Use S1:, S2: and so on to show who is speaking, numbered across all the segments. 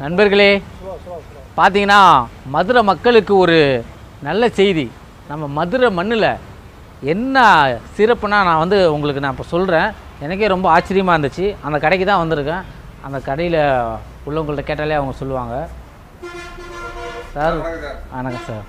S1: நண்பர்களே பார்த்தீங்கன்னா மதுரை மக்களுக்கு ஒரு நல்ல செய்தி நம்ம மதுரை மண்ணில் என்ன சிறப்புனா நான் வந்து உங்களுக்கு நான் இப்போ சொல்கிறேன் எனக்கே ரொம்ப ஆச்சரியமாக இருந்துச்சு அந்த கடைக்கு தான் வந்திருக்கேன் அந்த கடையில் உள்ளவங்கள்ட்ட கேட்டாலே அவங்க சொல்லுவாங்க சார் வணக்கம் சார்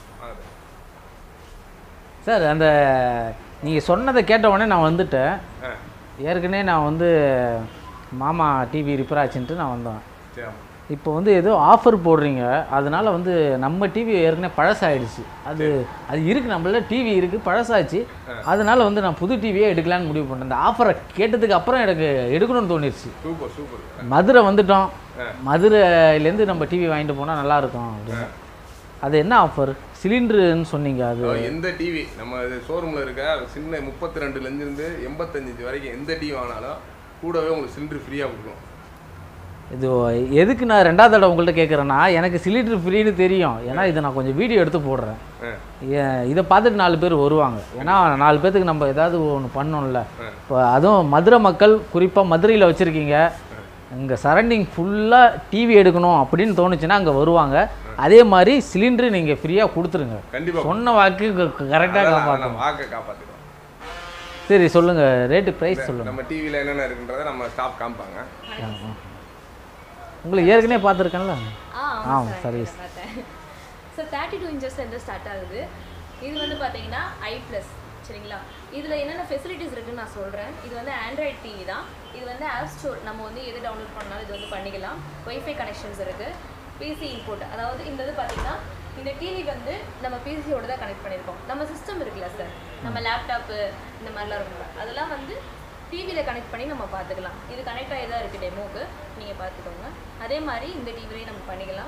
S1: சார் அந்த நீங்கள் சொன்னதை கேட்ட உடனே நான் வந்துட்டேன் ஏற்கனவே நான் வந்து மாமா டிவி ரிப்பேர் ஆச்சுன்ட்டு நான் வந்தேன் இப்போ வந்து ஏதோ ஆஃபர் போடுறீங்க அதனால வந்து நம்ம டிவி ஏற்கனவே பழசாயிடுச்சு அது அது இருக்குது நம்மள டிவி இருக்குது பழசாச்சு அதனால வந்து நான் புது டிவியே எடுக்கலான்னு முடிவு பண்ணேன் இந்த ஆஃபரை கேட்டதுக்கு அப்புறம் எனக்கு எடுக்கணும்னு தோணிருச்சு
S2: சூப்பர் சூப்பர்
S1: மதுரை வந்துட்டோம் மதுரையிலேருந்து நம்ம டிவி வாங்கிட்டு போனால் நல்லா இருக்கும் அப்படின்னு அது என்ன ஆஃபர் சிலிண்டருன்னு சொன்னீங்க அது
S2: எந்த டிவி நம்ம ஷோரூமில் இருக்க சின்ன முப்பத்தி ரெண்டுலேருந்து எண்பத்தஞ்சு வரைக்கும் எந்த டிவி வாங்கினாலும் கூடவே உங்களுக்கு சிலிண்டர் ஃப்ரீயாக கொடுக்கும்
S1: இது எதுக்கு நான் ரெண்டாவது தடவை உங்கள்கிட்ட கேட்குறேன்னா எனக்கு சிலிண்டர் ஃப்ரீன்னு தெரியும் ஏன்னா இதை நான் கொஞ்சம் வீடியோ எடுத்து போடுறேன்
S2: ஆ.
S1: ஏ- இதை பார்த்துட்டு நாலு பேர் வருவாங்க ஏன்னா நாலு பேர்த்துக்கு நம்ம ஏதாவது ஒன்று பண்ணோம்ல இப்போ அதுவும் மதுரை மக்கள் குறிப்பாக மதுரையில் வச்சுருக்கீங்க இங்கே சரௌண்டிங் ஃபுல்லாக டிவி எடுக்கணும் அப்படின்னு தோணுச்சுன்னா அங்கே வருவாங்க அதே மாதிரி சிலிண்டர் நீங்கள் ஃப்ரீயாக கொடுத்துருங்க
S2: கண்டிப்பாக
S1: சொன்ன வாக்கு கரெக்டாக காப்பாற்றணும்
S2: நம்ம வாக்கை காப்பாற்றிடும்
S1: சரி சொல்லுங்கள் ரேட்டு ப்ரைஸ் சொல்லுங்கள்
S2: நம்ம டிவியில் என்னென்ன இருக்குன்றதை நம்ம ஸ்டாப் காமிப்பாங்க
S1: உங்களுக்கு ஏற்கனவே பார்த்துருக்கேன்ல
S3: ஆ
S1: ஆ,
S3: ஆமாம் சார்
S1: service.
S3: பார்த்தேன் ஸோ தேர்ட்டி டூ இன்ச்சஸ்லேருந்து ஸ்டார்ட் ஆகுது இது வந்து பார்த்தீங்கன்னா ஐ ப்ளஸ் சரிங்களா இதில் என்னென்ன ஃபெசிலிட்டிஸ் இருக்குன்னு நான் சொல்கிறேன் இது வந்து ஆண்ட்ராய்ட் டிவி தான் இது வந்து ஆப் ஸ்டோர் நம்ம வந்து எது டவுன்லோட் பண்ணாலும் இது வந்து பண்ணிக்கலாம் ஒய்ஃபை கனெக்ஷன்ஸ் இருக்குது பிசி இன்புட் அதாவது இந்த இது பார்த்தீங்கன்னா இந்த டிவி வந்து நம்ம பிசியோட தான் கனெக்ட் பண்ணியிருக்கோம் நம்ம சிஸ்டம் இருக்குல்ல சார் நம்ம லேப்டாப்பு இந்த மாதிரிலாம் இருக்கும்ல அதெல்லாம் வந்து டிவியில் கனெக்ட் பண்ணி நம்ம பார்த்துக்கலாம் இது கனெக்ட் ஆகி தான் இருக்குது டெமோக்கு நீங்கள் பார்த்துக்கோங்க அதே மாதிரி இந்த டிவிலையும் நம்ம பண்ணிக்கலாம்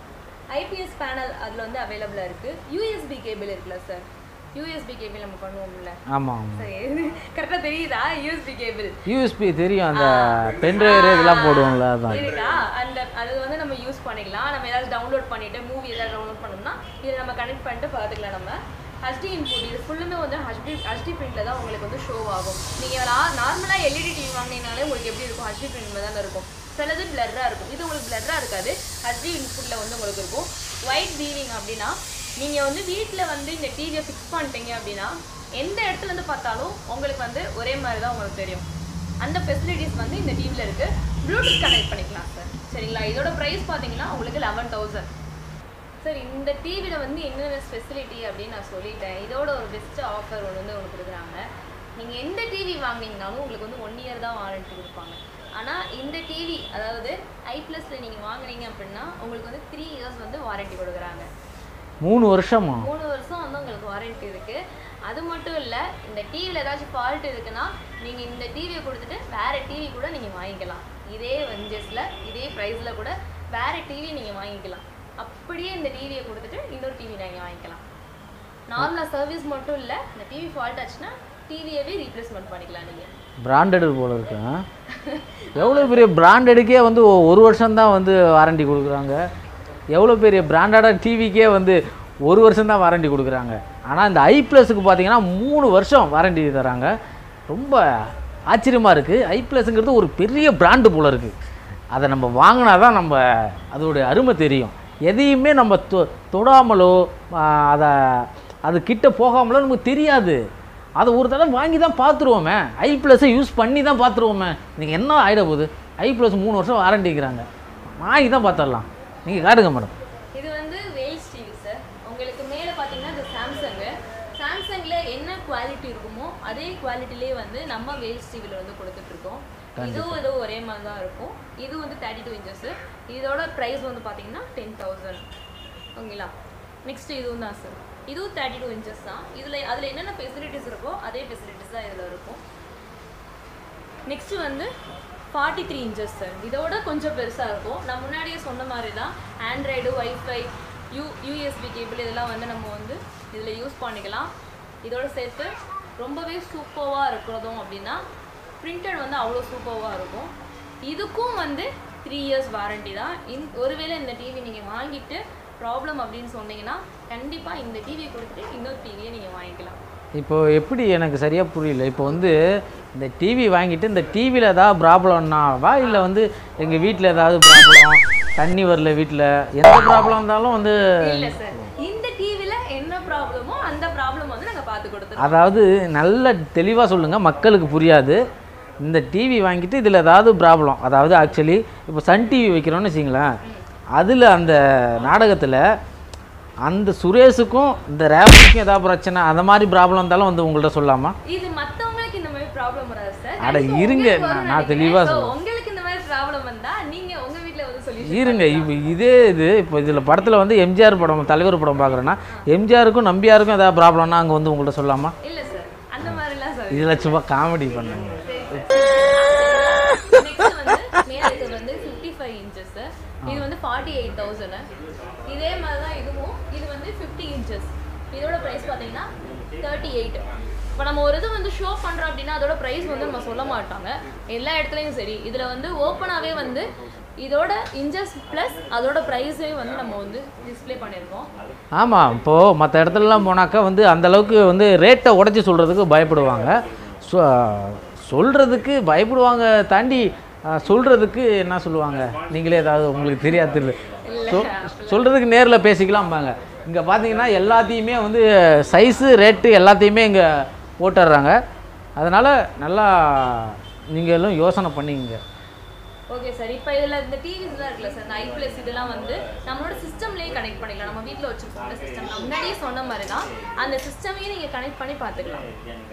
S3: ஐபிஎஸ் பேனல் அதில் வந்து அவைலபிளாக இருக்குது யூஎஸ்பி கேபிள் இருக்குல்ல சார் யூஎஸ்பி கேபிள் நம்ம பண்ணுவோம்ல
S1: ஆமாம் ஆமாம்
S3: சரி கரெக்டாக தெரியுதா யூஎஸ்பி கேபிள்
S1: யூஎஸ்பி தெரியும் அந்த பென்ட்ரைவ் இதெல்லாம் போடுவோம்ல அதான்
S3: இருக்கா அந்த அது வந்து நம்ம யூஸ் பண்ணிக்கலாம் நம்ம ஏதாவது டவுன்லோட் பண்ணிட்டு மூவி ஏதாவது டவுன்லோட் பண்ணோம்னா இதை நம்ம கனெக்ட் பண்ணிட்டு பார்த்துக்கலாம் நம்ம ஹச்டி இன்புட் இது ஃபுல்லுமே வந்து ஹச்டி ஹச்டி பிரிண்ட்டில் தான் உங்களுக்கு வந்து ஷோ ஆகும் நீங்கள் நார்மலாக எல்இடி டிவி வாங்கினீங்கனாலே உங்களுக்கு எப்படி இருக்கும் ஹச்டி பிரிண்ட்ல தான் இருக்கும் சிலது பிளர்ராக இருக்கும் இது உங்களுக்கு பிளர்ராக இருக்காது ஹச்டி இன்புட்டில் வந்து உங்களுக்கு இருக்கும் ஒயிட் வீவிங் அப்படின்னா நீங்கள் வந்து வீட்டில் வந்து இந்த டிவியை ஃபிக்ஸ் பண்ணிட்டீங்க அப்படின்னா எந்த இடத்துல இருந்து பார்த்தாலும் உங்களுக்கு வந்து ஒரே மாதிரி தான் உங்களுக்கு தெரியும் அந்த ஃபெசிலிட்டிஸ் வந்து இந்த டிவியில் இருக்குது ப்ளூடூத் கனெக்ட் பண்ணிக்கலாம் சார் சரிங்களா இதோட ப்ரைஸ் பார்த்தீங்கன்னா உங்களுக்கு லெவன் தௌசண்ட் சார் இந்த டிவியில் வந்து என்னென்ன ஃபெசிலிட்டி அப்படின்னு நான் சொல்லிட்டேன் இதோட ஒரு பெஸ்ட் ஆஃபர் ஒன்று வந்து ஒன்று கொடுக்குறாங்க நீங்கள் எந்த டிவி வாங்குனீங்கனாலும் உங்களுக்கு வந்து ஒன் இயர் தான் வாரண்டி கொடுப்பாங்க ஆனால் இந்த டிவி அதாவது ஐ ப்ளஸில் நீங்கள் வாங்குனீங்க அப்படின்னா உங்களுக்கு வந்து த்ரீ இயர்ஸ் வந்து வாரண்டி கொடுக்குறாங்க
S1: மூணு வருஷமா
S3: மூணு வருஷம் வந்து உங்களுக்கு வாரண்டி இருக்கு அது மட்டும் இல்லை இந்த டிவியில் ஏதாச்சும் ஃபால்ட் இருக்குன்னா நீங்கள் இந்த டிவியை கொடுத்துட்டு வேற டிவி கூட நீங்கள் வாங்கிக்கலாம் இதே வெஞ்சஸில் இதே ப்ரைஸில் கூட வேற டிவி நீங்கள் வாங்கிக்கலாம் அப்படியே இந்த டிவியை கொடுத்துட்டு இன்னொரு டிவி நீங்கள் வாங்கிக்கலாம் நார்மலாக சர்வீஸ் மட்டும் இல்லை இந்த டிவி ஃபால்ட் ஆச்சுன்னா டிவியவே ரீப்ளேஸ்மெண்ட் பண்ணிக்கலாம் நீங்கள்
S1: பிராண்டடு போல இருக்கு ஆ? எவ்வளோ பெரிய பிராண்டடுக்கே வந்து ஒ- ஒரு வருஷம் தான் வந்து வாரண்டி கொடுக்குறாங்க எவ்வளோ பெரிய பிராண்டடாக டிவிக்கே வந்து ஒரு வருஷம் தான் வாரண்டி கொடுக்குறாங்க ஆனால் இந்த ஐ ப்ளஸுக்கு பார்த்தீங்கன்னா மூணு வருஷம் வாரண்டி தராங்க ரொம்ப ஆச்சரியமாக இருக்குது ஐ ப்ளஸுங்கிறது ஒரு பெரிய பிராண்டு போல இருக்குது அதை நம்ம வாங்கினா தான் நம்ம அதோடைய அருமை தெரியும் எதையுமே நம்ம தொ தொடாமலோ ஆ, அதை அது கிட்ட போகாமலோ நமக்கு தெரியாது அதை ஒரு தடவை வாங்கி தான் பார்த்துருவோமே ஐ ப்ளஸை யூஸ் பண்ணி தான் பார்த்துருவோமே நீங்கள் என்ன ஆகிட போகுது ஐ ப்ளஸ் மூணு வருஷம் வாரண்டிக்கிறாங்க வாங்கி தான் பார்த்துடலாம் நீங்கள் காட்டுங்க மேடம்
S3: இது வந்து வேல்ஸ் டிவி சார் உங்களுக்கு மேலே பார்த்தீங்கன்னா இது சாம்சங்கு சாம்சங்கில் என்ன குவாலிட்டி இருக்குமோ அதே குவாலிட்டிலே வந்து நம்ம வேல்ஸ் டிவியில் வந்து கொடுத்துட்ருக்கோம் இதுவும் இதுவும் ஒரே மாதிரி தான் இருக்கும் இது வந்து தேர்ட்டி டூ இன்ச்சஸ் இதோட ப்ரைஸ் வந்து பார்த்தீங்கன்னா டென் தௌசண்ட் ஓகேங்களா நெக்ஸ்ட் இதுவும் தான் சார் இதுவும் தேர்ட்டி டூ இன்ச்சஸ் தான் இதில் அதில் என்னென்ன ஃபெசிலிட்டிஸ் இருக்கோ அதே ஃபெசிலிட்டிஸ் தான் இதில் இருக்கும் நெக்ஸ்ட் வந்து ஃபார்ட்டி த்ரீ இன்ச்சஸ் சார் இதோட கொஞ்சம் பெருசாக இருக்கும் நான் முன்னாடியே சொன்ன மாதிரி தான் Android wifi U USB cable இதெல்லாம் வந்து நம்ம வந்து இதில் யூஸ் பண்ணிக்கலாம் இதோட சேர்த்து ரொம்பவே சூப்பராக இருக்கிறதும் அப்படின்னா பிரிண்டட் வந்து அவ்வளோ சூப்பராக இருக்கும் இதுக்கும் வந்து த்ரீ இயர்ஸ் வாரண்டி தான் இன் ஒருவேளை இந்த டிவி நீங்கள் வாங்கிட்டு ப்ராப்ளம் அப்படின்னு சொன்னீங்கன்னா கண்டிப்பாக இந்த டிவியை கொடுத்துட்டு இன்னொரு டிவியை நீங்கள் வாங்கிக்கலாம்
S1: இப்போ எப்படி எனக்கு சரியாக புரியல இப்போ வந்து இந்த டிவி வாங்கிட்டு இந்த டிவியில் ஏதாவது ப்ராப்ளம்னாவா இல்லை வந்து எங்கள் வீட்டில் ஏதாவது ப்ராப்ளம் தண்ணி வரல வீட்டில் எந்த ப்ராப்ளம் இருந்தாலும் வந்து
S3: இல்ல சார் இந்த டிவில என்ன ப்ராப்ளமோ அந்த ப்ராப்ளம் வந்து நாங்க பார்த்து கொடுத்துருவோம்
S1: அதாவது நல்ல தெளிவாக சொல்லுங்கள் மக்களுக்கு புரியாது இந்த டிவி வாங்கிட்டு இதில் ஏதாவது ப்ராப்ளம் அதாவது ஆக்சுவலி இப்போ சன் டிவி வைக்கிறோன்னு வச்சிங்களேன் அதில் அந்த நாடகத்தில் அந்த சுரேஷுக்கும் இந்த ரேவதிக்கும் ஏதாவது பிரச்சனை அந்த மாதிரி ப்ராப்ளம் இருந்தாலும் வந்து உங்கள்கிட்ட சொல்லலாமா
S3: இது மத்தவங்களுக்கு இந்த மாதிரி ப்ராப்ளம் வராது சார்
S1: அட,
S3: கண்டிப்பா
S1: இருங்க,
S3: உங்களுக்கு
S1: நான்
S3: வரும்னு
S1: நான்
S3: நினைக்கிறேன்.
S1: தெளிவா
S3: So,
S1: சொல்றேன்.
S3: உங்களுக்கு இந்த மாதிரி ப்ராப்ளம் வந்தா நீங்க உங்க வீட்ல வந்து சொல்லி
S1: இருங்க இப்போ இதே இது இப்போ இதில் படத்தில் வந்து எம்ஜிஆர் படம் தலைவர் படம் பார்க்குறேன்னா எம்ஜிஆருக்கும் நம்பியாருக்கும் ஏதாவது ப்ராப்ளம்னா அங்கே வந்து உங்கள்கிட்ட சொல்லாமா
S3: இல்ல சார் அந்த மாதிரிலாம் சார்
S1: இதில் சும்மா காமெடி பண்ணுங்க
S3: நெக்ஸ்ட் வந்து மேல இது வந்து 55 இன்ச்சஸ் சார் இது வந்து 48000 இதே மாதிரி தான் இதுவும் இது வந்து 50 இன்ச்சஸ் இதோட பிரைஸ் பாத்தீங்கன்னா 38 இப்போ நம்ம ஒரு இது வந்து ஷோ பண்றோம் அப்படின்னா அதோட பிரைஸ் வந்து நம்ம சொல்ல மாட்டாங்க எல்லா இடத்துலயும் சரி இதுல வந்து ஓப்பனாவே வந்து இதோட இன்ச்சஸ் ப்ளஸ் அதோட ப்ரைஸே வந்து நம்ம வந்து டிஸ்ப்ளே பண்ணியிருக்கோம்
S1: ஆமாம் இப்போது மற்ற இடத்துலலாம் போனாக்கா வந்து அந்த அளவுக்கு வந்து ரேட்டை உடச்சி சொல்கிறதுக்கு பயப்படுவாங்க சொ சொல்கிறதுக்கு பயப்படுவாங்க தாண்டி சொல்கிறதுக்கு என்ன சொல்லுவாங்க நீங்களே ஏதாவது உங்களுக்கு தெரியாது தெரியல சொ சொல்கிறதுக்கு நேரில் பேசிக்கலாம்பாங்க இங்கே பார்த்தீங்கன்னா எல்லாத்தையுமே வந்து சைஸு ரேட்டு எல்லாத்தையுமே இங்கே போட்டுடுறாங்க அதனால் நல்லா நீங்களும் யோசனை பண்ணிக்கங்க
S3: ஓகே சார் இப்போ இதில் இந்த டிவிஸ்லாம் இருக்குல்ல சார் இந்த ஐப்ளஸ் இதெல்லாம் வந்து நம்மளோட சிஸ்டம்லேயே கனெக்ட் பண்ணிக்கலாம் நம்ம வீட்டில் வச்சுருக்கோம் சிஸ்டம் நான் முன்னாடியே சொன்ன மாதிரி தான் அந்த சிஸ்டமையும் நீங்கள் கனெக்ட் பண்ணி பார்த்துக்கலாம்